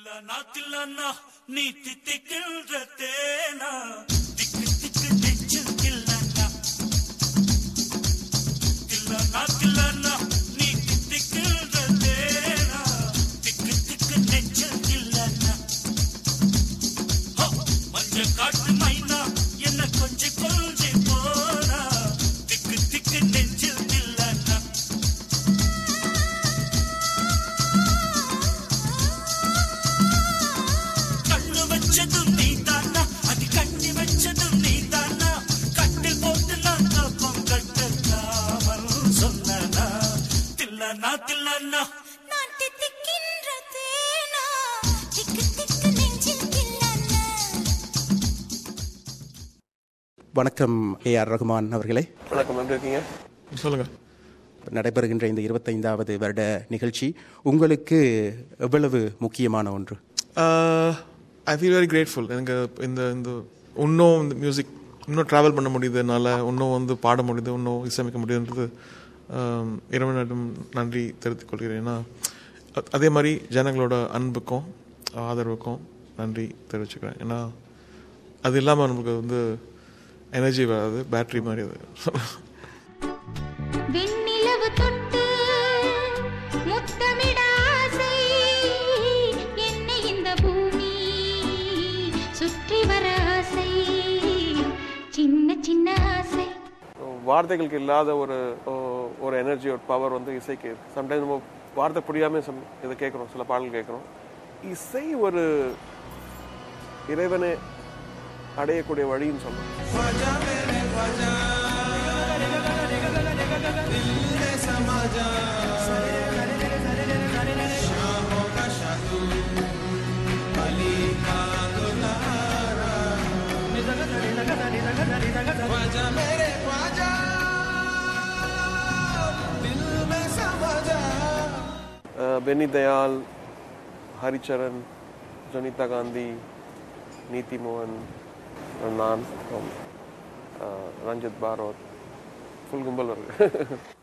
தில்லானா தில்லானா நீ தித்திக்கின்ற தேனா திக்கு திக்கு நெஞ்சில் தில்லானா தில்லானா தில்லானா நீ தித்திக்கின்ற தேனா திக்கு திக்கு நெஞ்சில் தில்லானா ஹோ, மஞ்ச காட்டு மைனா என்ன கொஞ்சி கொஞ்சி போனா திக்கு திக்கு நெஞ்சில் தில்லானா கண்ணு வச்சதும் நீ தானா அது கண்ணி வச்சதும் நீ தானா கட்டில் போட்டு நான் கப்பம் கட்டலாமல் சொன்னா தில்லனா தில்லனா நான் தித்திக்கின்ற தேனா திக்கு திக்கு நெஞ்சில் தில்லானா வணக்கம் ஏ ஆர் ரகுமான் அவர்களே வணக்கம் எப்படி இருக்கீங்க சொல்லுங்க நடைபெறுகின்ற இந்த இருபத்தைந்தாவது வருட நிகழ்ச்சி உங்களுக்கு எவ்வளவு முக்கியமான ஒன்று ஐ ஃபீல் வெரி கிரேட்ஃபுல் எனக்கு இந்த இந்த இன்னும் இந்த மியூசிக் இன்னும் ட்ராவல் பண்ண முடியுதுனால இன்னும் வந்து பாட முடியுது இன்னும் இசையமைக்க முடியுன்றது ஆம், இறைவனிடம் நன்றி தெரிவித்துக் கொள்கிறேன் ஏன்னா அ- அதே மாதிரி ஜனங்களோட அன்புக்கும் ஆதரவுக்கும் நன்றி தெரிவிச்சுக்கிறேன் ஏன்னா அது இல்லாமல் நமக்கு வந்து எனர்ஜி வராது பேட்ரி மாதிரி அது வெண்ணிலவு தொட்டு முத்தமிட ஆசை என்னை இந்த பூமி சுற்றி வர ஆசை சின்ன சின்ன ஆசை வார்த்தைகளுக்கு இல்லாத ஒரு ஓ- ஒரு எனர்ஜி ஒரு பவர் வந்து இசைக்கு சம்டைம்ஸ் நம்ம வார்த்தை புரியாம சம் இதை கேட்குறோம் சில பாடல் கேட்குறோம் இசை ஒரு இறைவனை அடையக்கூடிய வழின்னு சொல்லலாம் அஹ், பென்னி தயால் ஹரிச்சரன் ஜனிதா காந்தி நீதி மோகன் நான் அப்புறம், அஹ், ரஞ்சித் பாரோத் ஃபுல் கும்பல் வருது